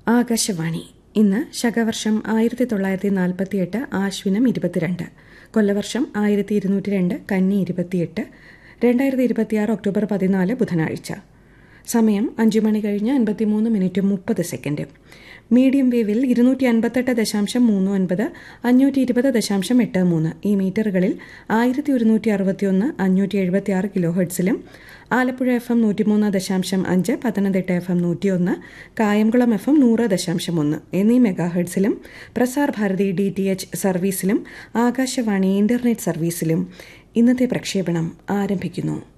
ആകാശവാണി ഇന്ന് ശകവർഷം ആയിരത്തി തൊള്ളായിരത്തി നാൽപ്പത്തിയെട്ട് ആശ്വിനം ഇരുപത്തിരണ്ട് കൊല്ലവർഷം ആയിരത്തി ഇരുന്നൂറ്റി രണ്ട് കന്നി ഇരുപത്തിയെട്ട് രണ്ടായിരത്തി ഇരുപത്തിയാറ് ഒക്ടോബർ പതിനാല് ബുധനാഴ്ച സമയം അഞ്ചു മണി കഴിഞ്ഞ് അൻപത്തിമൂന്ന് മിനിറ്റ് മുപ്പത് സെക്കൻഡ് മീഡിയം വേവിൽ ഇരുന്നൂറ്റി അൻപത്തെട്ട് ദശാംശം മൂന്ന് ഒൻപത് അഞ്ഞൂറ്റി ഇരുപത് ദശാംശം എട്ട് മൂന്ന് ഈ മീറ്ററുകളിൽ ആയിരത്തി ഒരുന്നൂറ്റി അറുപത്തിയൊന്ന് അഞ്ഞൂറ്റി എഴുപത്തി ആറ് കിലോ ഹെഡ്സിലും ആലപ്പുഴ എഫ് എം നൂറ്റിമൂന്ന് ദശാംശം അഞ്ച് പത്തനംതിട്ട എഫ് എം നൂറ്റിയൊന്ന് കായംകുളം എഫ് എം നൂറ് ദശാംശം ഒന്ന് എന്നീ മെഗാ ഹെഡ്സിലും Prasar Bharati D T H സർവീസിലും ആകാശവാണി ഇന്റർനെറ്റ് സർവീസിലും ഇന്നത്തെ പ്രക്ഷേപണം ആരംഭിക്കുന്നു